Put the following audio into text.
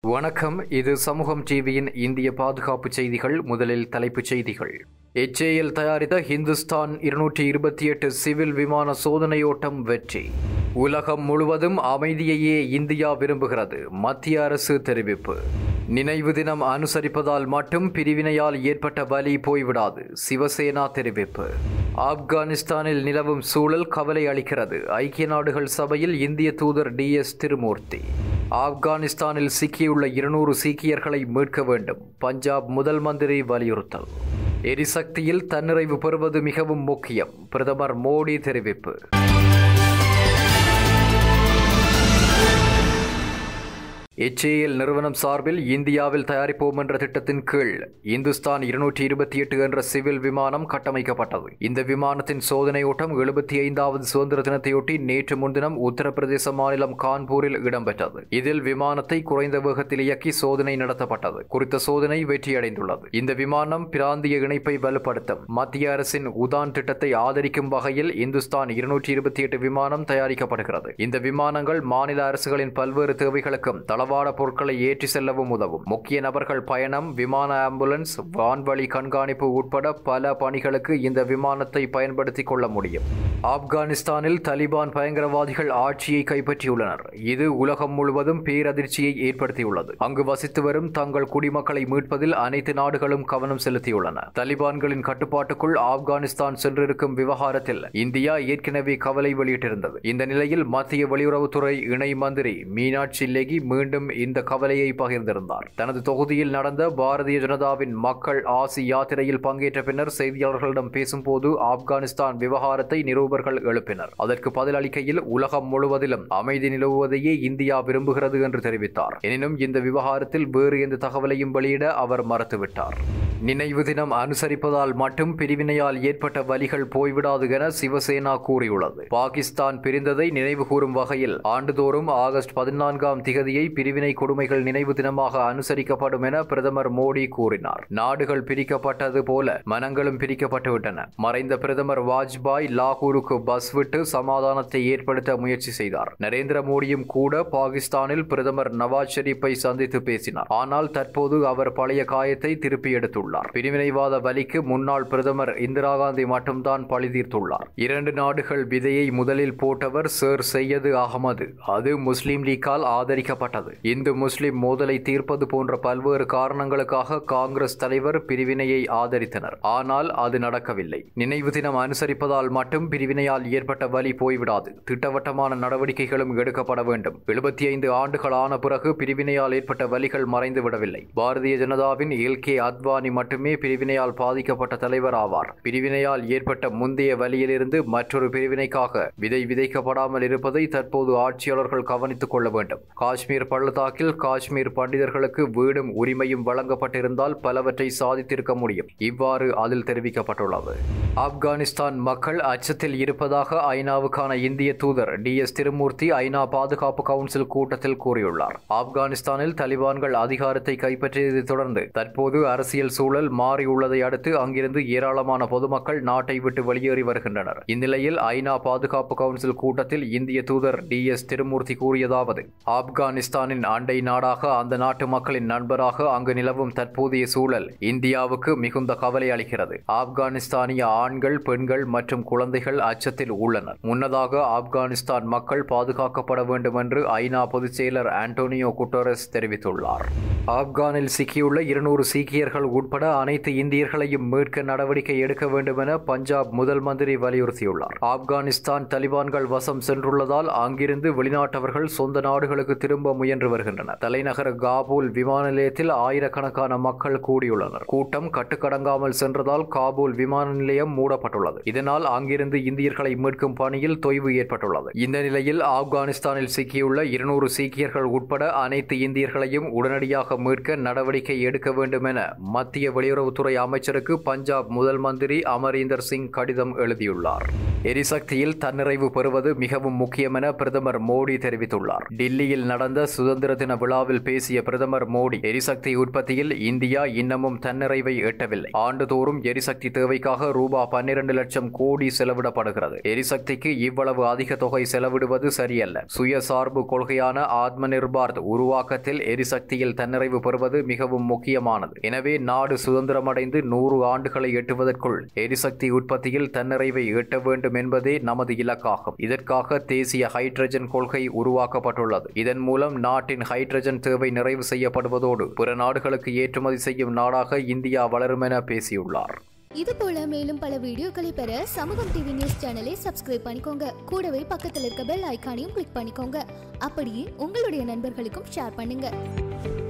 வணக்கம் இது சமூகம் டிவியின் இந்திய பாதுகாப்பு செய்திகள் முதலில் தலைப்புச் செய்திகள் எச்ஏஎல் தயாரித்த ஹிந்துஸ்தான் இருநூற்றி இருபத்தி எட்டு சிவில் விமான சோதனையோட்டம் வெற்றி உலகம் முழுவதும் அமைதியையே இந்தியா விரும்புகிறது மத்திய அரசு தெரிவிப்பு நினைவு தினம் அனுசரிப்பதால் மட்டும் பிரிவினையால் ஏற்பட்ட வலி போய்விடாது சிவசேனா தெரிவிப்பு ஆப்கானிஸ்தானில் நிலவும் சூழல் கவலை அளிக்கிறது ஐக்கிய நாடுகள் சபையில் இந்திய தூதர் டி எஸ் திருமூர்த்தி ஆப்கானிஸ்தானில் சிக்கியுள்ள இருநூறு சீக்கியர்களை மீட்க வேண்டும் பஞ்சாப் முதல் மந்திரி வலியுறுத்தல் எரிசக்தியில் தன்னிறைவு பெறுவது மிகவும் முக்கியம் பிரதமர் மோடி தெரிவிப்பு எச்ஏஎல் நிறுவனம் சார்பில் இந்தியாவில் தயாரிப்போம் என்ற திட்டத்தின் கீழ் இந்துஸ்தான் இருநூற்றி இருபத்தி எட்டு என்ற சிவில் விமானம் கட்டமைக்கப்பட்டது இந்த விமானத்தின் சோதனை ஓட்டம் எழுபத்தி ஐந்தாவது சுதந்திர தினத்தையொட்டி நேற்று முன்தினம் உத்தரப்பிரதேச மாநிலம் கான்பூரில் இடம்பெற்றது இதில் விமானத்தை குறைந்த வேகத்தில் இயக்கி சோதனை நடத்தப்பட்டது குறித்த சோதனை வெற்றியடைந்துள்ளது இந்த விமானம் பிராந்திய இணைப்பை வலுப்படுத்தும் மத்திய அரசின் உதான் திட்டத்தை ஆதரிக்கும் வகையில் இந்துஸ்தான் இருநூற்றி இருபத்தி எட்டு விமானம் தயாரிக்கப்படுகிறது இந்த விமானங்கள் மாநில அரசுகளின் பல்வேறு தேவைகளுக்கும் தளவாட பொருட்களை ஏற்றி செல்லவும் உதவும் முக்கிய நபர்கள் பயணம் விமான ஆம்புலன்ஸ் வான்வழி கண்காணிப்பு உட்பட பல பணிகளுக்கு இந்த விமானத்தை பயன்படுத்திக் கொள்ள முடியும் ஆப்கானிஸ்தானில் தலிபான் பயங்கரவாதிகள் ஆட்சியை கைப்பற்றியுள்ளனர் இது உலகம் முழுவதும் பேரதிர்ச்சியை ஏற்படுத்தியுள்ளது அங்கு வசித்து வரும் தங்கள் குடிமக்களை மீட்பதில் அனைத்து நாடுகளும் கவனம் செலுத்தியுள்ளன தலிபான்களின் கட்டுப்பாட்டுக்குள் ஆப்கானிஸ்தான் சென்றிருக்கும் விவகாரத்தில் இந்தியா ஏற்கனவே கவலை வெளியிட்டிருந்தது இந்த நிலையில் மத்திய வெளியுறவுத்துறை இணை மந்திரி மீனாட்சி லெகி மீண்டும் இந்த கவலையை பகிர்ந்திருந்தார் தனது தொகுதியில் நடந்த பாரதிய ஜனதாவின் மக்கள் ஆசி யாத்திரையில் பங்கேற்ற பின்னர் செய்தியாளர்களிடம் பேசும்போது ஆப்கானிஸ்தான் விவகாரத்தை நிருபர்கள் எழுப்பினர் அதற்கு பதிலளிக்கையில் உலகம் முழுவதிலும் அமைதி நிலவுவதையே இந்தியா விரும்புகிறது என்று தெரிவித்தார் எனினும் இந்த விவகாரத்தில் வேறு எந்த தகவலையும் வெளியிட அவர் மறுத்துவிட்டார் நினைவு தினம் அனுசரிப்பதால் மட்டும் பிரிவினையால் ஏற்பட்ட வலிகள் போய்விடாது என சிவசேனா கூறியுள்ளது பாகிஸ்தான் பிரிந்ததை நினைவு கூறும் வகையில் ஆண்டுதோறும் ஆகஸ்ட் பதினான்காம் திகதியை பிரிவினை கொடுமைகள் நினைவு தினமாக அனுசரிக்கப்படும் என பிரதமர் மோடி கூறினார் நாடுகள் பிரிக்கப்பட்டது போல மனங்களும் பிரிக்கப்பட்டுவிட்டன மறைந்த பிரதமர் வாஜ்பாய் லாகூருக்கு பஸ் விட்டு சமாதானத்தை ஏற்படுத்த முயற்சி செய்தார் நரேந்திர மோடியும் கூட பாகிஸ்தானில் பிரதமர் நவாஸ் ஷெரீப்பை சந்தித்து பேசினார் ஆனால் தற்போது அவர் பழைய காயத்தை திருப்பி எடுத்துள்ளார் பிரிவினைவாத வலிக்கு முன்னாள் பிரதமர் இந்திரா காந்தி மட்டும்தான் பழி தீர்த்துள்ளார் இரண்டு நாடுகள் விதையை முதலில் போட்டவர் சர் சையது அகமது அது முஸ்லிம் லீக்கால் ஆதரிக்கப்பட்டது இந்து முஸ்லிம் மோதலை தீர்ப்பது போன்ற பல்வேறு காரணங்களுக்காக காங்கிரஸ் தலைவர் பிரிவினையை ஆதரித்தனர் ஆனால் அது நடக்கவில்லை நினைவு தினம் அனுசரிப்பதால் மட்டும் பிரிவினையால் ஏற்பட்ட வலி போய்விடாது திட்டவட்டமான நடவடிக்கைகளும் எடுக்கப்பட வேண்டும் எழுபத்தி ஐந்து ஆண்டுகளான பிறகு பிரிவினையால் ஏற்பட்ட வலிகள் மறைந்து விடவில்லை பாரதிய ஜனதாவின் எல் கே அத்வானி மட்டுமே பிரிவினையால் பாதிக்கப்பட்ட தலைவர் ஆவார் பிரிவினையால் ஏற்பட்ட முந்தைய வலியிலிருந்து மற்றொரு பிரிவினைக்காக விதை விதைக்கப்படாமல் இருப்பதை தற்போது ஆட்சியாளர்கள் கவனித்துக் கொள்ள வேண்டும் காஷ்மீர் பள்ளத்தாக்கில் காஷ்மீர் பண்டிதர்களுக்கு வீடும் உரிமையும் வழங்கப்பட்டிருந்தால் பலவற்றை சாதித்திருக்க முடியும் இவ்வாறு அதில் தெரிவிக்கப்பட்டுள்ளது ஆப்கானிஸ்தான் மக்கள் அச்சத்தில் இருப்பதாக ஐநாவுக்கான இந்திய தூதர் டி எஸ் திருமூர்த்தி ஐநா பாதுகாப்பு கவுன்சில் கூட்டத்தில் கூறியுள்ளார் ஆப்கானிஸ்தானில் தலிபான்கள் அதிகாரத்தை கைப்பற்றியதை தொடர்ந்து தற்போது அரசியல் சூழல் மாறியுள்ளதை அடுத்து அங்கிருந்து ஏராளமான பொதுமக்கள் நாட்டை விட்டு வெளியேறி வருகின்றனர் இந்நிலையில் ஐநா பாதுகாப்பு கவுன்சில் கூட்டத்தில் இந்திய தூதர் டி எஸ் திருமூர்த்தி கூறியதாவது ஆப்கானிஸ்தானின் அண்டை நாடாக அந்த நாட்டு மக்களின் நண்பராக அங்கு நிலவும் தற்போதைய சூழல் இந்தியாவுக்கு மிகுந்த கவலை அளிக்கிறது ஆப்கானிஸ்தானிய ஆண்கள் பெண்கள் மற்றும் குழந்தைகள் அச்சத்தில் உள்ளனர் முன்னதாக ஆப்கானிஸ்தான் மக்கள் பாதுகாக்கப்பட வேண்டும் என்று ஐநா பொதுச் செயலர் ஆண்டோனியோ குட்டோரஸ் தெரிவித்துள்ளார் ஆப்கானில் சிக்கியுள்ள இருநூறு சீக்கியர்கள் உட்பட அனைத்து இந்தியர்களையும் மீட்க நடவடிக்கை எடுக்க வேண்டும் என பஞ்சாப் முதல் மந்திரி வலியுறுத்தியுள்ளார் ஆப்கானிஸ்தான் தலிபான்கள் வசம் சென்றுள்ளதால் அங்கிருந்து வெளிநாட்டவர்கள் சொந்த நாடுகளுக்கு திரும்ப முயன்று வருகின்றனர் தலைநகர் காபூல் விமான நிலையத்தில் ஆயிரக்கணக்கான மக்கள் கூடியுள்ளனர் கூட்டம் கட்டுக்கடங்காமல் சென்றதால் காபூல் விமான நிலையம் மூடப்பட்டுள்ளது இதனால் அங்கிருந்து இந்தியர்களை மீட்கும் பணியில் தொய்வு ஏற்பட்டுள்ளது இந்த நிலையில் ஆப்கானிஸ்தானில் சிக்கியுள்ள இருநூறு சீக்கியர்கள் உட்பட அனைத்து இந்தியர்களையும் உடனடியாக மீட்க நடவடிக்கை எடுக்க வேண்டும் என மத்திய வெளியுறவுத்துறை அமைச்சருக்கு பஞ்சாப் முதல் மந்திரி அமரீந்தர் சிங் கடிதம் எழுதியுள்ளார் எரிசக்தியில் தன்னிறைவு பெறுவது மிகவும் முக்கியம் என பிரதமர் மோடி தெரிவித்துள்ளார் டில்லியில் நடந்த சுதந்திர தின விழாவில் பேசிய பிரதமர் மோடி எரிசக்தி உற்பத்தியில் இந்தியா இன்னமும் தன்னிறைவை எட்டவில்லை ஆண்டுதோறும் எரிசக்தி தேவைக்காக ரூபா பன்னிரண்டு லட்சம் கோடி செலவிடப்படுகிறது எரிசக்திக்கு இவ்வளவு அதிக தொகை செலவிடுவது சரியல்ல சுயசார்பு கொள்கையான ஆத்ம நிர்பார் உருவாக்கத்தில் எரிசக்தியில் தன்னிறைவு பெறுவது மிகவும் முக்கியமானது எனவே நாடு சுதந்திரமடைந்து நூறு ஆண்டுகளை எட்டுவதற்குள் எரிசக்தி உற்பத்தியில் தன்னிறைவை எட்ட வேண்டும் என்பதே நமது இலக்காகும் இதற்காக தேசிய ஹைட்ரஜன் கொள்கை உருவாக்கப்பட்டுள்ளது இதன் மூலம் நாட்டின் ஹைட்ரஜன் தேவை நிறைவு செய்யப்படுவதோடு பிற நாடுகளுக்கு ஏற்றுமதி செய்யும் நாடாக இந்தியா வளரும் என பேசியுள்ளார் இது போல மேலும் பல வீடியோக்களை பெற சமூகம் டிவி நியூஸ் சேனலை சப்ஸ்கிரைப் பண்ணிக்கோங்க கூடவே பக்கத்தில் இருக்க பெல் ஐகானையும் கிளிக் பண்ணிக்கோங்க அப்படியே உங்களுடைய நண்பர்களுக்கும் ஷேர் பண்ணுங்க